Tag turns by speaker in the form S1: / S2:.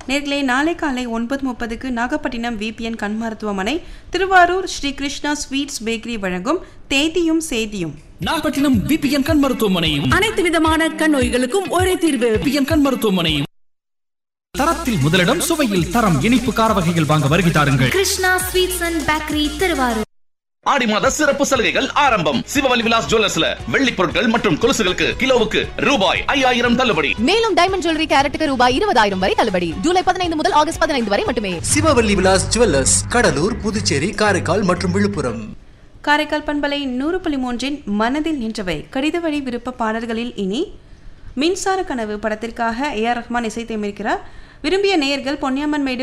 S1: நேர்களே நாளை காலை ஒன்பது முப்பதுக்கு நாகப்பட்டினம் விபிஎன் கண் மருத்துவமனை திருவாரூர் ஸ்ரீ கிருஷ்ணா ஸ்வீட்ஸ் பேக்கரி வழங்கும் தேதியும் சேதியும்
S2: நாகப்பட்டினம் விபிஎன் கண் மருத்துவமனை
S3: அனைத்து விதமான கண் நோய்களுக்கும் ஒரே தீர்வு
S2: விபிஎன் கண் மருத்துவமனை தரத்தில் முதலிடம் சுவையில் தரம் இனிப்பு கார வகைகள் வாங்க வருகை தாருங்கள்
S4: Krishna sweets and bakery Thiruvarur
S5: ஆடி மாத சிறப்பு சலுகைகள் ஆரம்பம் சிவவலி விலாஸ் ஜுவல்லர்ஸ்ல வெள்ளி பொருட்கள் மற்றும் கொலுசுகளுக்கு கிலோவுக்கு ரூபாய் ஐயாயிரம் தள்ளுபடி
S6: மேலும் டைமண்ட் ஜுவல்லரி கேரட்டுக்கு ரூபாய் இருபதாயிரம் வரை தள்ளுபடி ஜூலை பதினைந்து முதல் ஆகஸ்ட் பதினைந்து வரை மட்டுமே
S7: சிவவல்லி விலாஸ் ஜுவல்லர்ஸ் கடலூர் புதுச்சேரி காரைக்கால் மற்றும் விழுப்புரம்
S1: காரைக்கால் பண்பலை நூறு புள்ளி மூன்றின் மனதில் நின்றவை கடித வழி விருப்ப பாடல்களில் இனி மின்சார கனவு படத்திற்காக ஏ ஆர் ரஹ்மான் இசைத்தமைக்கிறார் விரும்பிய நேயர்கள் பொன்னியம்மன் மேடு